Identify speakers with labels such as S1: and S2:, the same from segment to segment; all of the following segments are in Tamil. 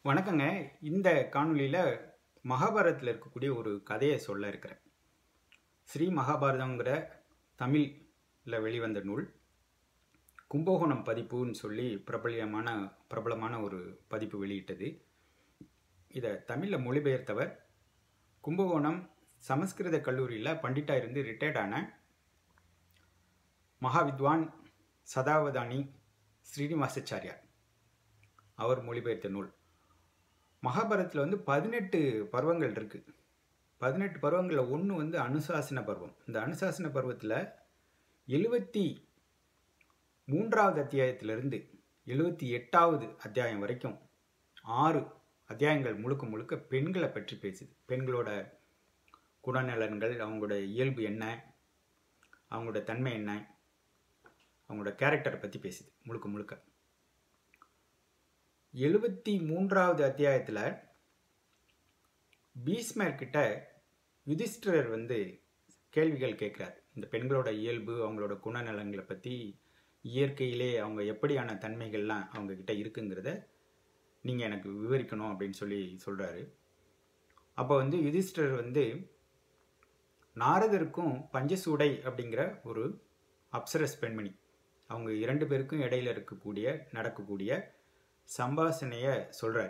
S1: வணக்கங்க இந்த காணொளியில் மகாபாரதத்தில் இருக்கக்கூடிய ஒரு கதையை சொல்ல இருக்கிறேன் ஸ்ரீ மகாபாரதங்கிற தமிழில் வெளிவந்த நூல் கும்பகோணம் பதிப்புன்னு சொல்லி பிரபலியமான பிரபலமான ஒரு பதிப்பு வெளியிட்டது இதை தமிழில் மொழிபெயர்த்தவர் கும்பகோணம் சமஸ்கிருத கல்லூரியில் பண்டிட்டா இருந்து ரிட்டையர்ட் ஆன மகாவித்வான் சதாவதானி ஸ்ரீனிவாசாச்சாரியார் அவர் மொழிபெயர்த்த நூல் மகாபாரதத்தில் வந்து பதினெட்டு பருவங்கள் இருக்குது பதினெட்டு பருவங்களில் ஒன்று வந்து அனுசாசன பருவம் இந்த அனுசாசன பருவத்தில் எழுபத்தி மூன்றாவது அத்தியாயத்திலிருந்து எழுபத்தி எட்டாவது அத்தியாயம் வரைக்கும் ஆறு அத்தியாயங்கள் முழுக்க முழுக்க பெண்களை பற்றி பேசுது பெண்களோட குணநலன்கள் அவங்களோட இயல்பு என்ன அவங்களோட தன்மை என்ன அவங்களோட கேரக்டரை பற்றி பேசுது முழுக்க முழுக்க எழுபத்தி மூன்றாவது அத்தியாயத்தில் பீஸ்மர் கிட்ட யுதிஷ்டிரர் வந்து கேள்விகள் கேட்குறார் இந்த பெண்களோட இயல்பு அவங்களோட குணநலங்களை பற்றி இயற்கையிலே அவங்க எப்படியான தன்மைகள்லாம் அவங்க கிட்ட இருக்குங்கிறத நீங்கள் எனக்கு விவரிக்கணும் அப்படின்னு சொல்லி சொல்கிறாரு அப்போ வந்து யுதிஷ்டிரர் வந்து நாரதருக்கும் பஞ்சசூடை அப்படிங்கிற ஒரு அப்சரஸ் பெண்மணி அவங்க இரண்டு பேருக்கும் இடையில இருக்கக்கூடிய நடக்கக்கூடிய சம்பாஷணைய சொல்கிறார்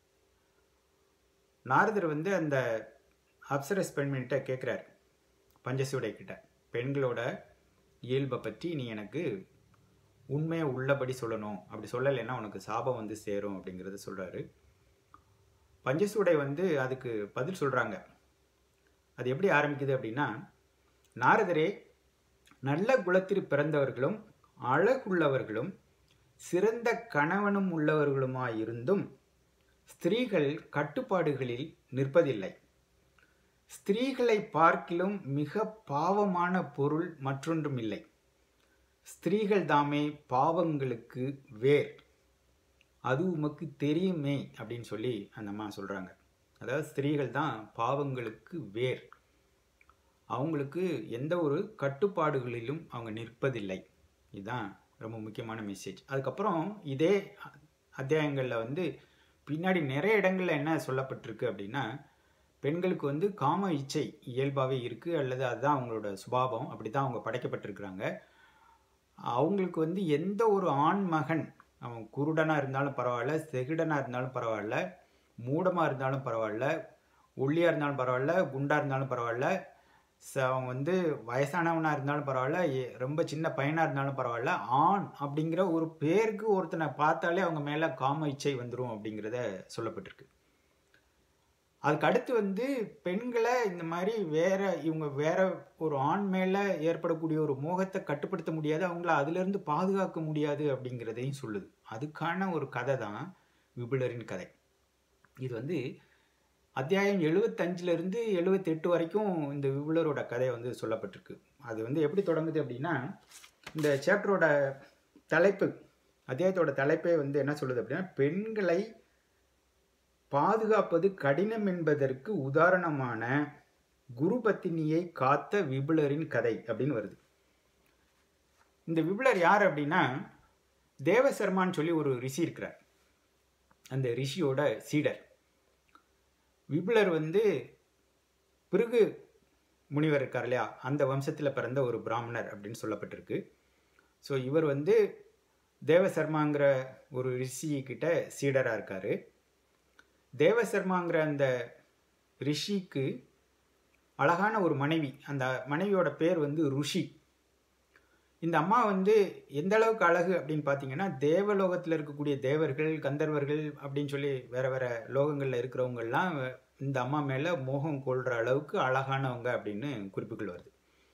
S1: நாரதர் வந்து அந்த அப்சரஸ் பெண்மணிகிட்ட கேட்குறார் பஞ்சசூடை கிட்ட பெண்களோட இயல்பை பற்றி நீ எனக்கு உண்மையை உள்ளபடி சொல்லணும் அப்படி சொல்லலைன்னா உனக்கு சாபம் வந்து சேரும் அப்படிங்கிறத சொல்கிறாரு பஞ்சசூடை வந்து அதுக்கு பதில் சொல்கிறாங்க அது எப்படி ஆரம்பிக்குது அப்படின்னா நாரதரே நல்ல குலத்தில் பிறந்தவர்களும் அழகுள்ளவர்களும் சிறந்த கணவனும் உள்ளவர்களுமாயிருந்தும் ஸ்திரீகள் கட்டுப்பாடுகளில் நிற்பதில்லை ஸ்திரீகளை பார்க்கிலும் மிக பாவமான பொருள் மற்றொன்றும் இல்லை ஸ்திரீகள் தாமே பாவங்களுக்கு வேர் அது உமக்கு தெரியுமே அப்படின்னு சொல்லி அந்த அம்மா சொல்கிறாங்க அதாவது ஸ்திரீகள் தான் பாவங்களுக்கு வேர் அவங்களுக்கு எந்த ஒரு கட்டுப்பாடுகளிலும் அவங்க நிற்பதில்லை இதுதான் ரொம்ப முக்கியமான மெசேஜ் அதுக்கப்புறம் இதே அத்தியாயங்களில் வந்து பின்னாடி நிறைய இடங்களில் என்ன சொல்லப்பட்டிருக்கு அப்படின்னா பெண்களுக்கு வந்து காம இச்சை இயல்பாகவே இருக்குது அல்லது அதுதான் அவங்களோட சுபாவம் அப்படி தான் அவங்க படைக்கப்பட்டிருக்கிறாங்க அவங்களுக்கு வந்து எந்த ஒரு ஆண் மகன் அவன் குருடனாக இருந்தாலும் பரவாயில்ல செகுடனாக இருந்தாலும் பரவாயில்ல மூடமாக இருந்தாலும் பரவாயில்ல ஒல்லியாக இருந்தாலும் பரவாயில்ல குண்டாக இருந்தாலும் பரவாயில்ல அவன் வந்து வயசானவனாக இருந்தாலும் பரவாயில்ல ரொம்ப சின்ன பையனாக இருந்தாலும் பரவாயில்ல ஆண் அப்படிங்கிற ஒரு பேருக்கு ஒருத்தனை பார்த்தாலே அவங்க மேலே காம இச்சை வந்துடும் அப்படிங்கிறத சொல்லப்பட்டிருக்கு அதுக்கு அடுத்து வந்து பெண்களை இந்த மாதிரி வேற இவங்க வேற ஒரு ஆண் மேலே ஏற்படக்கூடிய ஒரு மோகத்தை கட்டுப்படுத்த முடியாது அவங்கள அதுலேருந்து பாதுகாக்க முடியாது அப்படிங்கிறதையும் சொல்லுது அதுக்கான ஒரு கதை தான் விபுலரின் கதை இது வந்து அத்தியாயம் எழுபத்தஞ்சிலிருந்து எழுபத்தெட்டு வரைக்கும் இந்த விபுலரோட கதை வந்து சொல்லப்பட்டிருக்கு அது வந்து எப்படி தொடங்குது அப்படின்னா இந்த சேப்டரோட தலைப்பு அத்தியாயத்தோட தலைப்பே வந்து என்ன சொல்லுது அப்படின்னா பெண்களை பாதுகாப்பது கடினம் என்பதற்கு உதாரணமான குருபத்தினியை காத்த விபுலரின் கதை அப்படின்னு வருது இந்த விபுலர் யார் அப்படின்னா தேவசர்மான்னு சொல்லி ஒரு ரிஷி இருக்கிறார் அந்த ரிஷியோட சீடர் விபுலர் வந்து பிறகு முனிவர் இருக்கார் இல்லையா அந்த வம்சத்தில் பிறந்த ஒரு பிராமணர் அப்படின்னு சொல்லப்பட்டிருக்கு ஸோ இவர் வந்து தேவசர்மாங்கிற ஒரு ரிஷி கிட்ட சீடராக இருக்கார் தேவசர்மாங்கிற அந்த ரிஷிக்கு அழகான ஒரு மனைவி அந்த மனைவியோட பேர் வந்து ருஷி இந்த அம்மா வந்து எந்த அளவுக்கு அழகு அப்படின்னு பார்த்தீங்கன்னா தேவலோகத்தில் இருக்கக்கூடிய தேவர்கள் கந்தர்வர்கள் அப்படின்னு சொல்லி வேற வேற லோகங்களில் இருக்கிறவங்கெல்லாம் இந்த அம்மா மேலே மோகம் கொள்கிற அளவுக்கு அழகானவங்க அப்படின்னு குறிப்புகள் வருது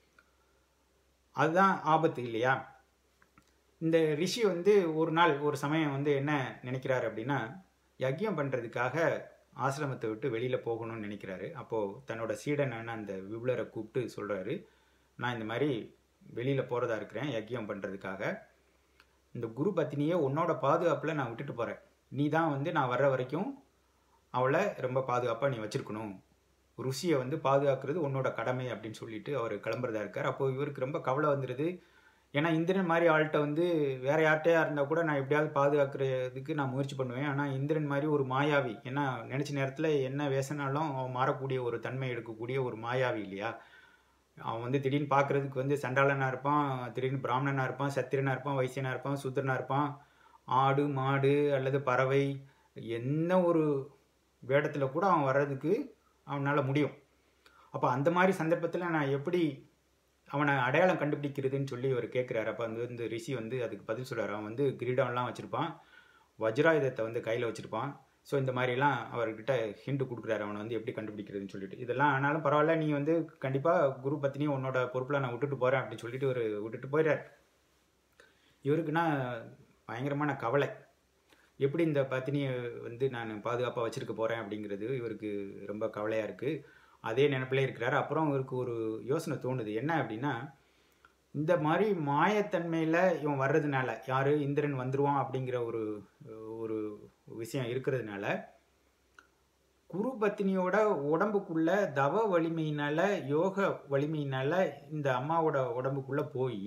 S1: அதுதான் ஆபத்து இல்லையா இந்த ரிஷி வந்து ஒரு நாள் ஒரு சமயம் வந்து என்ன நினைக்கிறாரு அப்படின்னா யஜ்யம் பண்ணுறதுக்காக ஆசிரமத்தை விட்டு வெளியில் போகணும்னு நினைக்கிறாரு அப்போது தன்னோட சீடனான அந்த விபுலரை கூப்பிட்டு சொல்கிறாரு நான் இந்த மாதிரி வெளியில் போகிறதா இருக்கிறேன் யஜ்யம் பண்ணுறதுக்காக இந்த குரு பத்தினியை உன்னோட பாதுகாப்பில் நான் விட்டுட்டு போகிறேன் நீ தான் வந்து நான் வர்ற வரைக்கும் அவளை ரொம்ப பாதுகாப்பாக நீ வச்சுருக்கணும் ருசியை வந்து பாதுகாக்கிறது உன்னோட கடமை அப்படின்னு சொல்லிட்டு அவர் கிளம்புறதா இருக்கார் அப்போது இவருக்கு ரொம்ப கவலை வந்துடுது ஏன்னா இந்திரன் மாதிரி ஆள்கிட்ட வந்து வேற யார்கிட்டயா இருந்தால் கூட நான் எப்படியாவது பாதுகாக்கிறதுக்கு நான் முயற்சி பண்ணுவேன் ஆனால் இந்திரன் மாதிரி ஒரு மாயாவி ஏன்னா நினச்ச நேரத்தில் என்ன வேசனாலும் அவன் மாறக்கூடிய ஒரு தன்மை எடுக்கக்கூடிய ஒரு மாயாவி இல்லையா அவன் வந்து திடீர்னு பார்க்கறதுக்கு வந்து சண்டாளனாக இருப்பான் திடீர்னு பிராமணனாக இருப்பான் சத்திரனாக இருப்பான் வைசியனாக இருப்பான் சூத்திரனாக இருப்பான் ஆடு மாடு அல்லது பறவை என்ன ஒரு வேடத்தில் கூட அவன் வர்றதுக்கு அவனால் முடியும் அப்போ அந்த மாதிரி சந்தர்ப்பத்தில் நான் எப்படி அவனை அடையாளம் கண்டுபிடிக்கிறதுன்னு சொல்லி அவர் கேட்குறாரு அப்போ வந்து இந்த ரிஷி வந்து அதுக்கு பதில் சொல்கிறார் அவன் வந்து கிரீடம்லாம் வச்சுருப்பான் வஜ்ராயுதத்தை வந்து கையில் வச்சுருப்பான் ஸோ இந்த மாதிரிலாம் அவர்கிட்ட ஹிண்ட் கொடுக்குறாரு அவனை வந்து எப்படி கண்டுபிடிக்கிறதுன்னு சொல்லிட்டு இதெல்லாம் ஆனாலும் பரவாயில்ல நீ வந்து கண்டிப்பாக குரு பத்னி உன்னோட பொறுப்பில் நான் விட்டுட்டு போகிறேன் அப்படின்னு சொல்லிட்டு ஒரு விட்டுட்டு போயிடுறார் இவருக்குன்னா பயங்கரமான கவலை எப்படி இந்த பத்தினியை வந்து நான் பாதுகாப்பாக வச்சுருக்க போகிறேன் அப்படிங்கிறது இவருக்கு ரொம்ப கவலையாக இருக்குது அதே நினப்பிலே இருக்கிறாரு அப்புறம் இவருக்கு ஒரு யோசனை தோணுது என்ன அப்படின்னா இந்த மாதிரி மாயத்தன்மையில் இவன் வர்றதுனால யார் இந்திரன் வந்துருவான் அப்படிங்கிற ஒரு ஒரு விஷயம் இருக்கிறதுனால குரு பத்தினியோட உடம்புக்குள்ள தவ வலிமையினால யோக வலிமையினால இந்த அம்மாவோட உடம்புக்குள்ள போய்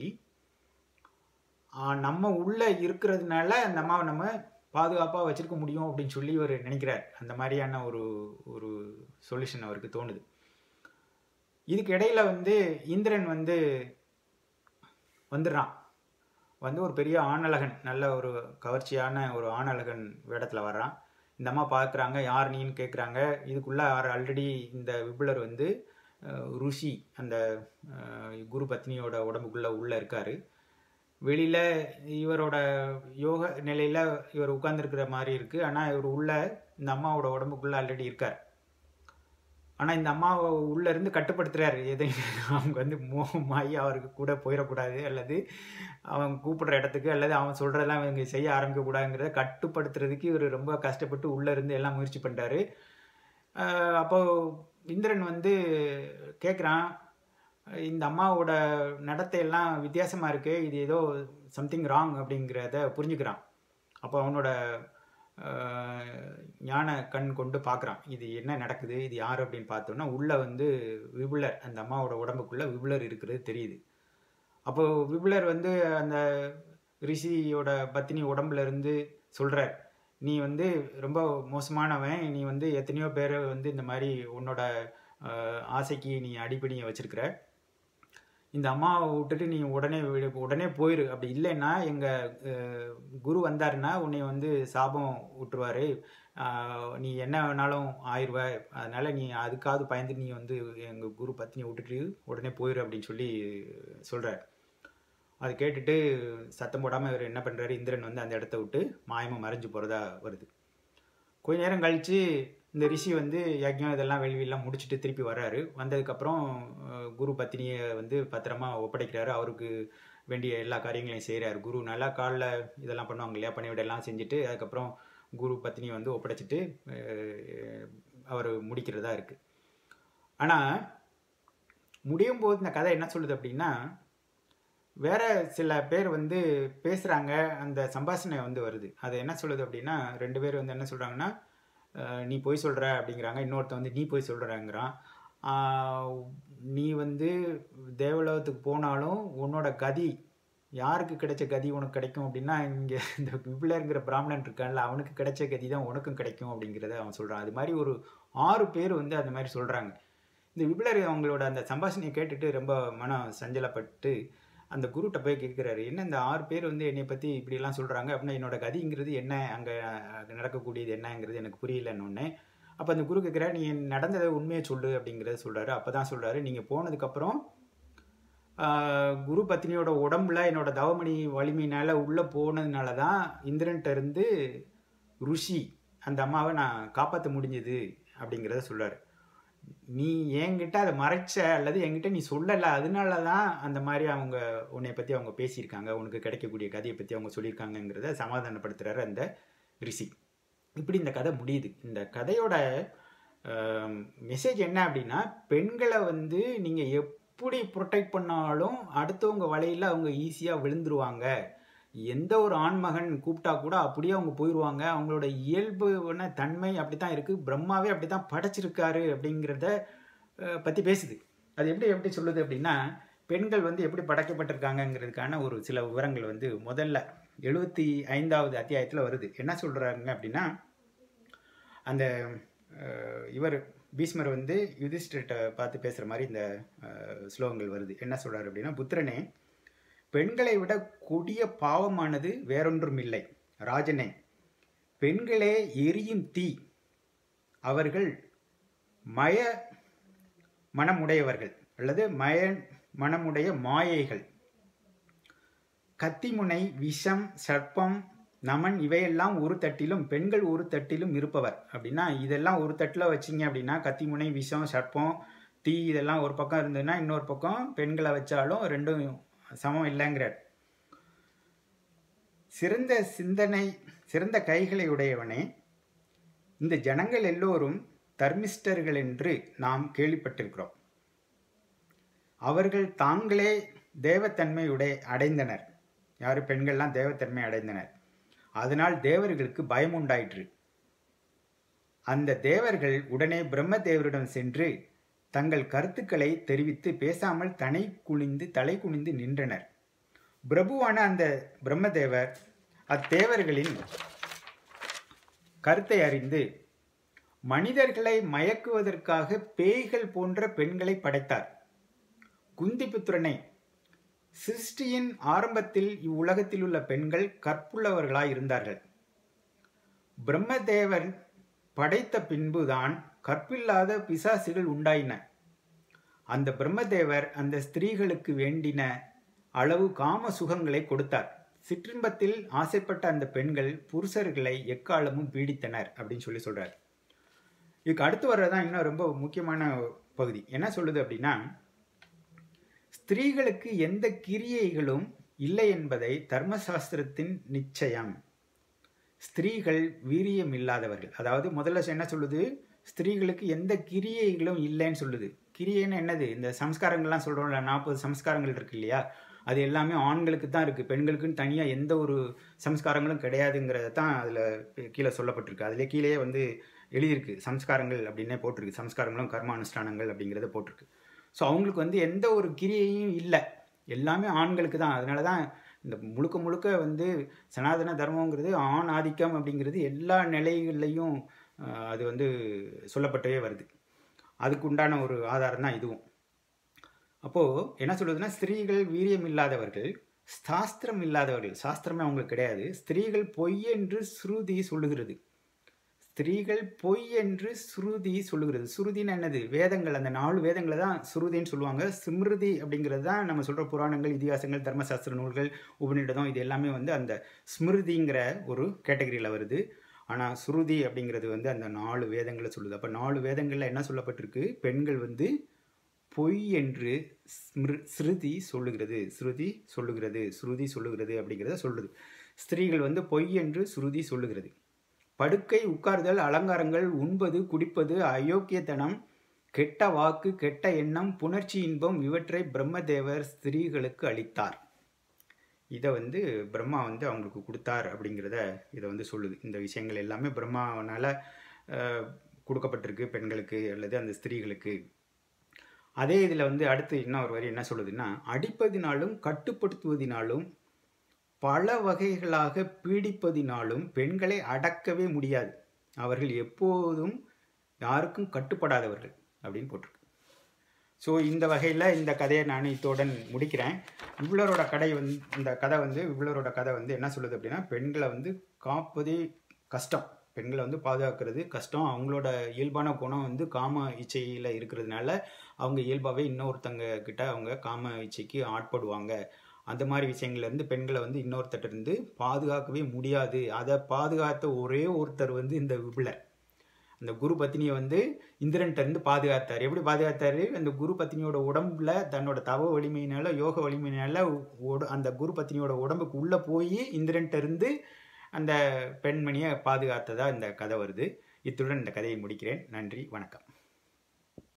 S1: நம்ம உள்ள இருக்கிறதுனால அந்த அம்மாவை நம்ம பாதுகாப்பாக வச்சிருக்க முடியும் அப்படின்னு சொல்லி இவர் நினைக்கிறார் அந்த மாதிரியான ஒரு ஒரு சொல்யூஷன் அவருக்கு தோணுது இதுக்கு இடையில வந்து இந்திரன் வந்து வந்துடுறான் வந்து ஒரு பெரிய ஆணழகன் நல்ல ஒரு கவர்ச்சியான ஒரு ஆணழகன் வேடத்தில் வர்றான் இந்த அம்மா பார்க்குறாங்க யார் நீன்னு கேட்குறாங்க இதுக்குள்ளே ஆல்ரெடி இந்த விபுலர் வந்து ருஷி அந்த குரு பத்னியோட உடம்புக்குள்ளே உள்ளே இருக்கார் வெளியில் இவரோட யோக நிலையில் இவர் உட்கார்ந்துருக்கிற மாதிரி இருக்குது ஆனால் இவர் உள்ள இந்த அம்மாவோட உடம்புக்குள்ளே ஆல்ரெடி இருக்கார் ஆனால் இந்த அம்மாவை உள்ளே இருந்து கட்டுப்படுத்துகிறாரு எதை அவங்க வந்து மோகமாகி அவருக்கு கூட போயிடக்கூடாது அல்லது அவன் கூப்பிடுற இடத்துக்கு அல்லது அவன் சொல்கிறதெல்லாம் இவங்க செய்ய ஆரம்பிக்கக்கூடாதுங்கிறத கட்டுப்படுத்துறதுக்கு இவர் ரொம்ப கஷ்டப்பட்டு உள்ளே இருந்து எல்லாம் முயற்சி பண்ணுறாரு அப்போது இந்திரன் வந்து கேட்குறான் இந்த அம்மாவோட நடத்தையெல்லாம் வித்தியாசமாக இருக்குது இது ஏதோ சம்திங் ராங் அப்படிங்கிறத புரிஞ்சுக்கிறான் அப்போ அவனோட ஞான கண் கொண்டு பார்க்குறான் இது என்ன நடக்குது இது யார் அப்படின்னு பார்த்தோன்னா உள்ளே வந்து விபுலர் அந்த அம்மாவோட உடம்புக்குள்ளே விபுலர் இருக்கிறது தெரியுது அப்போது விபுலர் வந்து அந்த ரிஷியோட பத்தினி உடம்புல இருந்து சொல்கிறார் நீ வந்து ரொம்ப மோசமானவன் நீ வந்து எத்தனையோ பேரை வந்து இந்த மாதிரி உன்னோட ஆசைக்கு நீ அடிப்பணியை வச்சிருக்கிற இந்த அம்மாவை விட்டுட்டு நீ உடனே உடனே போயிரு அப்படி இல்லைன்னா எங்கள் குரு வந்தாருன்னா உன்னை வந்து சாபம் விட்டுருவாரு நீ என்ன வேணாலும் ஆயிடுவ அதனால நீ அதுக்காவது பயந்து நீ வந்து எங்கள் குரு பத்தினியை விட்டுட்டு உடனே போயிரு அப்படின்னு சொல்லி சொல்கிறார் அது கேட்டுட்டு சத்தம் போடாமல் இவர் என்ன பண்ணுறாரு இந்திரன் வந்து அந்த இடத்த விட்டு மாயமாக மறைஞ்சு போகிறதா வருது கொஞ்ச நேரம் கழித்து இந்த ரிஷி வந்து யஜ்யம் இதெல்லாம் வெளியெல்லாம் முடிச்சுட்டு திருப்பி வர்றாரு வந்ததுக்கப்புறம் குரு பத்தினியை வந்து பத்திரமா ஒப்படைக்கிறாரு அவருக்கு வேண்டிய எல்லா காரியங்களையும் செய்கிறாரு குரு நல்லா காலில் இதெல்லாம் பண்ணுவாங்க இல்லையா பணிவிடெல்லாம் செஞ்சுட்டு அதுக்கப்புறம் குரு பத்தினியை வந்து ஒப்படைச்சிட்டு அவர் முடிக்கிறதா இருக்குது ஆனால் முடியும் போது இந்த கதை என்ன சொல்லுது அப்படின்னா வேற சில பேர் வந்து பேசுகிறாங்க அந்த சம்பாஷணை வந்து வருது அது என்ன சொல்லுது அப்படின்னா ரெண்டு பேர் வந்து என்ன சொல்கிறாங்கன்னா நீ போய் சொல்கிற அப்படிங்கிறாங்க இன்னொருத்த வந்து நீ போய் சொல்கிறங்கிறான் நீ வந்து தேவலோகத்துக்கு போனாலும் உன்னோட கதி யாருக்கு கிடைச்ச கதி உனக்கு கிடைக்கும் அப்படின்னா இங்கே இந்த விபிலருங்கிற பிராமணன் இருக்கான்ல அவனுக்கு கிடைச்ச கதி தான் உனக்கும் கிடைக்கும் அப்படிங்கிறத அவன் சொல்கிறான் அது மாதிரி ஒரு ஆறு பேர் வந்து அந்த மாதிரி சொல்கிறாங்க இந்த விபிலர் அவங்களோட அந்த சம்பாஷணையை கேட்டுட்டு ரொம்ப மனம் சஞ்சலப்பட்டு அந்த குருட்ட போய் கேட்குறாரு என்ன இந்த ஆறு பேர் வந்து என்னை பற்றி இப்படிலாம் சொல்கிறாங்க அப்படின்னா என்னோட கதிங்கிறது என்ன அங்கே நடக்கக்கூடியது என்னங்கிறது எனக்கு புரியலன்னு அப்போ அந்த குரு கேட்குற நீ நடந்ததை உண்மையை சொல்லு அப்படிங்கிறத சொல்கிறாரு அப்போ தான் சொல்கிறாரு நீங்கள் போனதுக்கப்புறம் குரு பத்னியோட உடம்புல என்னோட தவமணி வலிமையினால் உள்ளே போனதுனால தான் இந்திரன்ட்ட இருந்து ருஷி அந்த அம்மாவை நான் காப்பாற்ற முடிஞ்சது அப்படிங்கிறத சொல்கிறார் நீ என்கிட்ட அதை மறைச்ச அல்லது என்கிட்ட நீ சொல்லலை அதனால தான் அந்த மாதிரி அவங்க உன்னை பற்றி அவங்க பேசியிருக்காங்க உனக்கு கிடைக்கக்கூடிய கதையை பற்றி அவங்க சொல்லியிருக்காங்கங்கிறத சமாதானப்படுத்துகிறாரு அந்த ரிஷி இப்படி இந்த கதை முடியுது இந்த கதையோட மெசேஜ் என்ன அப்படின்னா பெண்களை வந்து நீங்கள் எப்படி ப்ரொடெக்ட் பண்ணாலும் அடுத்தவங்க வலையில் அவங்க ஈஸியாக விழுந்துருவாங்க எந்த ஒரு ஆண்மகன் கூப்பிட்டா கூட அப்படியே அவங்க போயிடுவாங்க அவங்களோட இயல்புன தன்மை அப்படி தான் இருக்குது பிரம்மாவே அப்படி தான் படைச்சிருக்காரு அப்படிங்கிறத பற்றி பேசுது அது எப்படி எப்படி சொல்லுது அப்படின்னா பெண்கள் வந்து எப்படி படைக்கப்பட்டிருக்காங்கங்கிறதுக்கான ஒரு சில விவரங்கள் வந்து முதல்ல எழுபத்தி ஐந்தாவது அத்தியாயத்தில் வருது என்ன சொல்கிறாங்க அப்படின்னா அந்த அஹ், இவர் பீஷ்மர் வந்து யுதிஷ்டர்கிட்ட பார்த்து பேசுகிற மாதிரி இந்த அஹ், ஸ்லோகங்கள் வருது என்ன சொல்கிறார் அப்படின்னா புத்திரனே பெண்களை விட கொடிய பாவமானது வேறொன்றும் இல்லை ராஜனே பெண்களே எரியும் தீ அவர்கள் மய மனமுடையவர்கள் அல்லது மய மனமுடைய மாயைகள் கத்திமுனை விஷம் சர்ப்பம் நமன் இவையெல்லாம் ஒரு தட்டிலும் பெண்கள் ஒரு தட்டிலும் இருப்பவர் அப்படின்னா இதெல்லாம் ஒரு தட்டில் வச்சிங்க அப்படின்னா கத்திமுனை விஷம் சர்ப்பம் தீ இதெல்லாம் ஒரு பக்கம் இருந்ததுன்னா இன்னொரு பக்கம் பெண்களை வச்சாலும் ரெண்டும் சமம் இல்லைங்கிறார் சிறந்த சிந்தனை சிறந்த கைகளை உடையவனே இந்த ஜனங்கள் எல்லோரும் தர்மிஷ்டர்கள் என்று நாம் கேள்விப்பட்டிருக்கிறோம் அவர்கள் தாங்களே தேவத்தன்மையுடைய அடைந்தனர் யாரு பெண்கள்லாம் தேவத்தன்மை அடைந்தனர் அதனால் தேவர்களுக்கு பயம் உண்டாயிற்று அந்த தேவர்கள் உடனே பிரம்மதேவரிடம் சென்று தங்கள் கருத்துக்களை தெரிவித்து பேசாமல் தனை குனிந்து தலை குனிந்து நின்றனர் பிரபுவான அந்த பிரம்மதேவர் அத்தேவர்களின் கருத்தை அறிந்து மனிதர்களை மயக்குவதற்காக பேய்கள் போன்ற பெண்களை படைத்தார் குந்திபுத்திரனை சிருஷ்டியின் ஆரம்பத்தில் இவ்வுலகத்தில் உள்ள பெண்கள் கற்புள்ளவர்களாய் இருந்தார்கள் பிரம்மதேவன் படைத்த பின்புதான் கற்பில்லாத பிசாசுகள் உண்டாயின அந்த பிரம்மதேவர் அந்த ஸ்திரீகளுக்கு வேண்டின அளவு காம சுகங்களை கொடுத்தார் சிற்றின்பத்தில் ஆசைப்பட்ட அந்த பெண்கள் புருஷர்களை எக்காலமும் பீடித்தனர் அப்படின்னு சொல்லி சொல்றார் இதுக்கு அடுத்து வர்றதான் இன்னும் ரொம்ப முக்கியமான பகுதி என்ன சொல்லுது அப்படின்னா ஸ்திரீகளுக்கு எந்த கிரியைகளும் இல்லை என்பதை தர்மசாஸ்திரத்தின் நிச்சயம் ஸ்திரீகள் வீரியம் இல்லாதவர்கள் அதாவது முதல்ல என்ன சொல்லுது ஸ்திரீகளுக்கு எந்த கிரியைகளும் இல்லைன்னு சொல்லுது கிரியைன்னு என்னது இந்த சம்ஸ்காரங்கள்லாம் சொல்கிறோம்ல நாற்பது சம்ஸ்காரங்கள் இருக்கு இல்லையா அது எல்லாமே ஆண்களுக்கு தான் இருக்குது பெண்களுக்குன்னு தனியாக எந்த ஒரு சம்ஸ்காரங்களும் கிடையாதுங்கிறத தான் அதில் கீழே சொல்லப்பட்டிருக்கு அதிலே கீழேயே வந்து எழுதியிருக்கு சம்ஸ்காரங்கள் அப்படின்னே போட்டிருக்கு சம்ஸ்காரங்களும் கர்ம அனுஷ்டானங்கள் அப்படிங்கிறத போட்டிருக்கு ஸோ அவங்களுக்கு வந்து எந்த ஒரு கிரியையும் இல்லை எல்லாமே ஆண்களுக்கு தான் அதனால தான் இந்த முழுக்க முழுக்க வந்து சனாதன தர்மங்கிறது ஆண் ஆதிக்கம் அப்படிங்கிறது எல்லா நிலைகள்லையும் ஆஹ், அது வந்து சொல்லப்பட்டவே வருது அதுக்கு உண்டான ஒரு ஆதாரம் தான் இதுவும் அப்போது என்ன சொல்லுதுன்னா ஸ்திரீகள் வீரியம் இல்லாதவர்கள் சாஸ்திரம் இல்லாதவர்கள் சாஸ்திரமே அவங்களுக்கு கிடையாது ஸ்திரீகள் பொய் என்று ஸ்ருதி சொல்லுகிறது ஸ்திரீகள் பொய் என்று ஸ்ருதி சொல்லுகிறது ஸ்ருதின்னு என்னது வேதங்கள் அந்த நாலு வேதங்களை தான் ஸ்ருதின்னு சொல்லுவாங்க ஸ்மிருதி அப்படிங்கிறது தான் நம்ம சொல்கிற புராணங்கள் இதிகாசங்கள் தர்மசாஸ்திர நூல்கள் உபநிடதம் இது எல்லாமே வந்து அந்த ஸ்மிருதிங்கிற ஒரு கேட்டகரியில் வருது ஆனால் ஸ்ருதி அப்படிங்கிறது வந்து அந்த நாலு வேதங்களை சொல்லுது அப்போ நாலு வேதங்களில் என்ன சொல்லப்பட்டிருக்கு பெண்கள் வந்து பொய் என்று ஸ்மிரு ஸ்ருதி சொல்லுகிறது ஸ்ருதி சொல்லுகிறது ஸ்ருதி சொல்லுகிறது அப்படிங்கிறத சொல்லுது ஸ்திரீகள் வந்து பொய் என்று ஸ்ருதி சொல்லுகிறது படுக்கை உட்கார்தல் அலங்காரங்கள் உண்பது குடிப்பது அயோக்கியத்தனம் கெட்ட வாக்கு கெட்ட எண்ணம் புணர்ச்சி இன்பம் இவற்றை பிரம்மதேவர் ஸ்திரீகளுக்கு அளித்தார் இதை வந்து பிரம்மா வந்து அவங்களுக்கு கொடுத்தார் அப்படிங்கிறத இதை வந்து சொல்லுது இந்த விஷயங்கள் எல்லாமே பிரம்மாவனால் கொடுக்கப்பட்டிருக்கு பெண்களுக்கு அல்லது அந்த ஸ்திரீகளுக்கு அதே இதில் வந்து அடுத்து இன்னொரு வரி என்ன சொல்லுதுன்னா அடிப்பதினாலும் கட்டுப்படுத்துவதினாலும் பல வகைகளாக பீடிப்பதினாலும் பெண்களை அடக்கவே முடியாது அவர்கள் எப்போதும் யாருக்கும் கட்டுப்படாதவர்கள் அப்படின்னு போட்டிருக்கு ஸோ இந்த வகையில் இந்த கதையை நான் இத்தோடன் முடிக்கிறேன் இவ்வளரோட கதை வந்து இந்த கதை வந்து இவ்வளரோட கதை வந்து என்ன சொல்லுது அப்படின்னா பெண்களை வந்து காப்பதே கஷ்டம் பெண்களை வந்து பாதுகாக்கிறது கஷ்டம் அவங்களோட இயல்பான குணம் வந்து காம இச்சையில் இருக்கிறதுனால அவங்க இயல்பாகவே இன்னொருத்தங்க கிட்ட அவங்க காம இச்சைக்கு ஆட்படுவாங்க அந்த மாதிரி விஷயங்கள்லேருந்து பெண்களை வந்து இன்னொருத்தட்ட இருந்து பாதுகாக்கவே முடியாது அதை பாதுகாத்த ஒரே ஒருத்தர் வந்து இந்த விபுலர் அந்த குரு பத்தினியை வந்து இந்திரன்ட்ட இருந்து பாதுகாத்தார் எப்படி பாதுகாத்தாரு அந்த குரு பத்தினியோட உடம்புல தன்னோட தவ வலிமையினால யோக வலிமையினால உட- அந்த குரு பத்தினியோட உடம்புக்கு உள்ள போய் இந்திரன்ட்ட இருந்து அந்த பெண்மணியை பாதுகாத்ததா இந்த கதை வருது இத்துடன் இந்த கதையை முடிக்கிறேன் நன்றி வணக்கம்